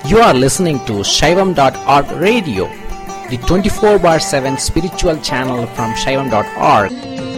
You are listening to Shaivam.org radio, the 24 bar 7 spiritual channel from Shaivam.org.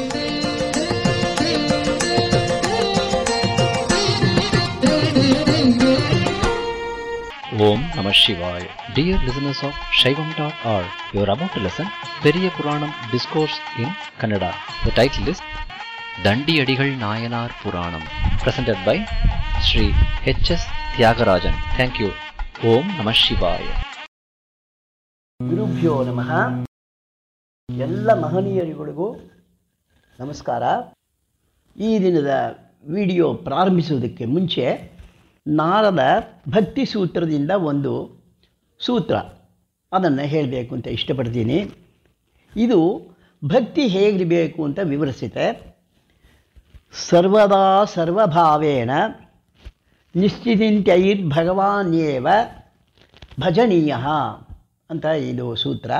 Om Namah Shivaya. Dear listeners of Shaivam.org, you are about to listen Periya Puranam Discourse in Kannada. The title is Dandi Adigal Nayanar Puranam, presented by Sri H.S. Tyagarajan. Thank you. Om Namah Shivaya. ಗುರುಭ್ಯೋ ನಮಃ ಎಲ್ಲ ಮಹನೀಯರುಗಳಿಗೂ ನಮಸ್ಕಾರ ಈ ದಿನದ video ಪ್ರಾರಂಭಿಸುವುದಕ್ಕೆ ಮುಂಚೆ ನಾರದ ಭಕ್ತಿ ಸೂತ್ರದಿಂದ ಒಂದು ಸೂತ್ರ ಅದನ್ನು ಹೇಳಬೇಕು ಅಂತ ಇಷ್ಟಪಡ್ತೀನಿ ಇದು ಭಕ್ತಿ ಹೇಗಿರಬೇಕು ಅಂತ ವಿವರಿಸುತ್ತೆ ಸರ್ವದಾ ಸರ್ವಭಾವೇನ ನಿಶ್ಚಿತಿಂತ್ಯೈರ್ ಭಗವಾನ್ಯೇವ ಭಜನೀಯ ಅಂತ ಇದು ಸೂತ್ರ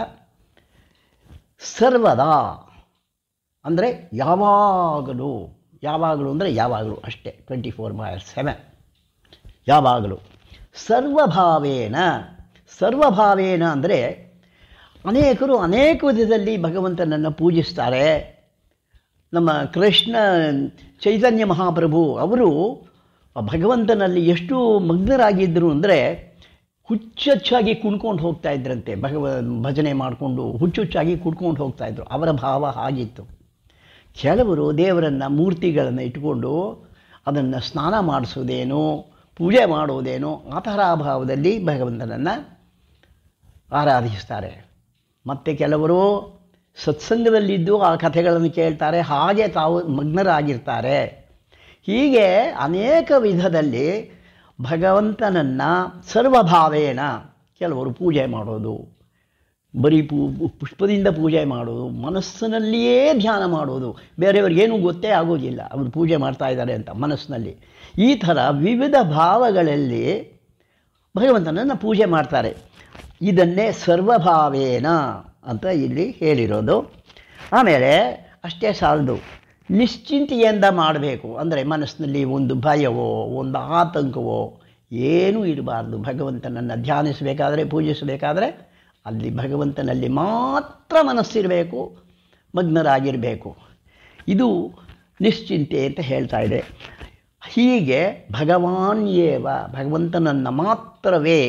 ಸರ್ವದಾ ಅಂದರೆ ಯಾವಾಗಲೂ ಯಾವಾಗಲೂ ಅಂದರೆ ಯಾವಾಗಲೂ ಅಷ್ಟೇ ಟ್ವೆಂಟಿ ಫೋರ್ ಬೈ ಸೆವೆನ್ ಯಾವಾಗಲೂ ಸರ್ವಭಾವೇನ ಸರ್ವಭಾವೇನ ಅಂದರೆ ಅನೇಕರು ಅನೇಕ ವಿಧದಲ್ಲಿ ಭಗವಂತನನ್ನು ಪೂಜಿಸ್ತಾರೆ ನಮ್ಮ ಕೃಷ್ಣ ಚೈತನ್ಯ ಮಹಾಪ್ರಭು ಅವರು ಆ ಭಗವಂತನಲ್ಲಿ ಎಷ್ಟು ಮಗ್ನರಾಗಿದ್ದರು ಅಂದರೆ ಹುಚ್ಚುಚ್ಚಾಗಿ ಕುಣ್ಕೊಂಡು ಹೋಗ್ತಾ ಇದ್ರಂತೆ ಭಗವ ಭಜನೆ ಮಾಡಿಕೊಂಡು ಹುಚ್ಚುಚ್ಚಾಗಿ ಕುಡ್ಕೊಂಡು ಹೋಗ್ತಾ ಇದ್ರು ಅವರ ಭಾವ ಹಾಗಿತ್ತು ಕೆಲವರು ದೇವರನ್ನು ಮೂರ್ತಿಗಳನ್ನು ಇಟ್ಕೊಂಡು ಅದನ್ನು ಸ್ನಾನ ಮಾಡಿಸೋದೇನೋ ಪೂಜೆ ಮಾಡೋದೇನೋ ಆ ಥರ ಭಾವದಲ್ಲಿ ಭಗವಂತನನ್ನು ಆರಾಧಿಸ್ತಾರೆ ಮತ್ತು ಕೆಲವರು ಸತ್ಸಂಗದಲ್ಲಿದ್ದು ಆ ಕಥೆಗಳನ್ನು ಕೇಳ್ತಾರೆ ಹಾಗೆ ತಾವು ಮಗ್ನರಾಗಿರ್ತಾರೆ ಹೀಗೆ ಅನೇಕ ವಿಧದಲ್ಲಿ ಭಗವಂತನನ್ನು ಸರ್ವಭಾವೇನ ಕೆಲವರು ಪೂಜೆ ಮಾಡೋದು ಬರೀ ಪೂ ಪುಷ್ಪದಿಂದ ಪೂಜೆ ಮಾಡೋದು ಮನಸ್ಸಿನಲ್ಲಿಯೇ ಧ್ಯಾನ ಮಾಡೋದು ಬೇರೆಯವ್ರಿಗೇನು ಗೊತ್ತೇ ಆಗೋದಿಲ್ಲ ಅವರು ಪೂಜೆ ಮಾಡ್ತಾ ಇದ್ದಾರೆ ಅಂತ ಮನಸ್ಸಿನಲ್ಲಿ ಈ ಥರ ವಿವಿಧ ಭಾವಗಳಲ್ಲಿ ಭಗವಂತನನ್ನು ಪೂಜೆ ಮಾಡ್ತಾರೆ ಇದನ್ನೇ ಸರ್ವಭಾವೇನ ಅಂತ ಇಲ್ಲಿ ಹೇಳಿರೋದು ಆಮೇಲೆ ಅಷ್ಟೇ ಸಾಲದು ನಿಶ್ಚಿಂತೆಯಿಂದ ಮಾಡಬೇಕು ಅಂದರೆ ಮನಸ್ಸಿನಲ್ಲಿ ಒಂದು ಭಯವೋ ಒಂದು ಆತಂಕವೋ ಏನೂ ಇರಬಾರ್ದು ಭಗವಂತನನ್ನು ಧ್ಯಾನಿಸಬೇಕಾದ್ರೆ ಪೂಜಿಸಬೇಕಾದ್ರೆ ಅಲ್ಲಿ ಭಗವಂತನಲ್ಲಿ ಮಾತ್ರ ಮನಸ್ಸಿರಬೇಕು ಮಗ್ನರಾಗಿರಬೇಕು ಇದು ನಿಶ್ಚಿಂತೆ ಅಂತ ಹೇಳ್ತಾ ಇದೆ ಹೀಗೆ ಭಗವಾನ್ ಏವ ಭಗವಂತನನ್ನು ಮಾತ್ರವೇ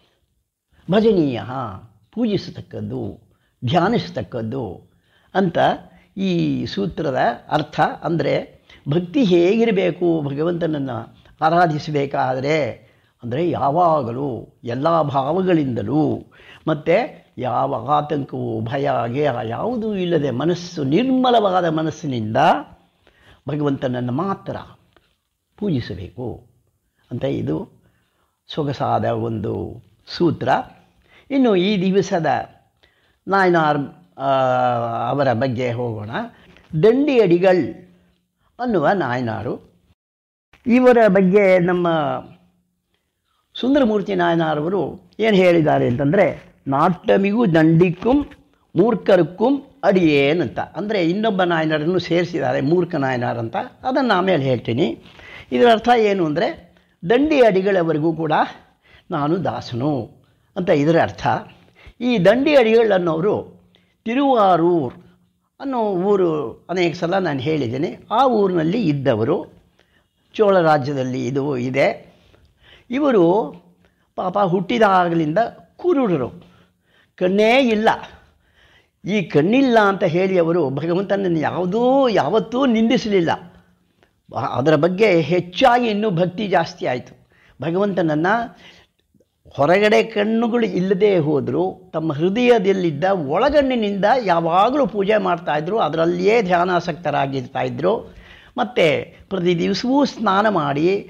ಭಜನೀಯ ಪೂಜಿಸತಕ್ಕದ್ದು ಧ್ಯಾನಿಸತಕ್ಕದ್ದು ಅಂತ ಈ ಸೂತ್ರದ ಅರ್ಥ ಅಂದರೆ ಭಕ್ತಿ ಹೇಗಿರಬೇಕು ಭಗವಂತನನ್ನು ಆರಾಧಿಸಬೇಕಾದರೆ ಅಂದರೆ ಯಾವಾಗಲೂ ಎಲ್ಲ ಭಾವಗಳಿಂದಲೂ ಮತ್ತು ಯಾವ ಆತಂಕವು ಭಯ ಗೇಹ ಯಾವುದೂ ಇಲ್ಲದೆ ಮನಸ್ಸು ನಿರ್ಮಲವಾದ ಮನಸ್ಸಿನಿಂದ ಭಗವಂತನನ್ನು ಮಾತ್ರ ಪೂಜಿಸಬೇಕು ಅಂತ ಇದು ಸೊಗಸಾದ ಒಂದು ಸೂತ್ರ ಇನ್ನು ಈ ದಿವಸದ ನಾಯನಾರ್ ಅವರ ಬಗ್ಗೆ ಹೋಗೋಣ ದಂಡಿ ಅಡಿಗಳ್ ಅನ್ನುವ ನಾಯನಾರು ಇವರ ಬಗ್ಗೆ ನಮ್ಮ ಸುಂದರಮೂರ್ತಿ ನಾಯನಾರವರು ಏನು ಹೇಳಿದ್ದಾರೆ ಅಂತಂದರೆ ನಾಟಮಿಗೂ ದಂಡಿಕ್ಕುಂ ಮೂರ್ಖರಕ್ಕುಂ ಅಡಿಯೇನ್ ಅಂತ ಅಂದರೆ ಇನ್ನೊಬ್ಬ ನಾಯನರನ್ನು ಸೇರಿಸಿದ್ದಾರೆ ಮೂರ್ಖ ನಾಯನಾರ್ ಅಂತ ಅದನ್ನು ಆಮೇಲೆ ಹೇಳ್ತೀನಿ ಇದರ ಅರ್ಥ ಏನು ಅಂದರೆ ದಂಡಿ ಅಡಿಗಳವರೆಗೂ ಕೂಡ ನಾನು ದಾಸನು ಅಂತ ಇದರ ಅರ್ಥ ಈ ದಂಡಿ ಅಡಿಗಳು ಅನ್ನೋರು ತಿರುವಾರೂರ್ ಅನ್ನೋ ಊರು ಅನೇಕ ಸಲ ನಾನು ಹೇಳಿದ್ದೇನೆ ಆ ಊರಿನಲ್ಲಿ ಇದ್ದವರು ಚೋಳ ರಾಜ್ಯದಲ್ಲಿ ಇದು ಇದೆ ಇವರು ಪಾಪ ಹುಟ್ಟಿದಾಗಲಿಂದ ಕುರುಡರು ಕಣ್ಣೇ ಇಲ್ಲ ಈ ಕಣ್ಣಿಲ್ಲ ಅಂತ ಹೇಳಿ ಅವರು ಭಗವಂತನನ್ನು ಯಾವುದೂ ಯಾವತ್ತೂ ನಿಂದಿಸಲಿಲ್ಲ ಅದರ ಬಗ್ಗೆ ಹೆಚ್ಚಾಗಿ ಇನ್ನೂ ಭಕ್ತಿ ಜಾಸ್ತಿ ಆಯಿತು ಭಗವಂತನನ್ನು ಹೊರಗಡೆ ಕಣ್ಣುಗಳು ಇಲ್ಲದೆ ಹೋದರೂ ತಮ್ಮ ಹೃದಯದಲ್ಲಿದ್ದ ಒಳಗಣ್ಣಿನಿಂದ ಯಾವಾಗಲೂ ಪೂಜೆ ಮಾಡ್ತಾಯಿದ್ರು ಅದರಲ್ಲಿಯೇ ಧ್ಯಾನಾಸಕ್ತರಾಗಿರ್ತಾಯಿದ್ರು ಮತ್ತು ಪ್ರತಿ ದಿವಸವೂ ಸ್ನಾನ ಮಾಡಿ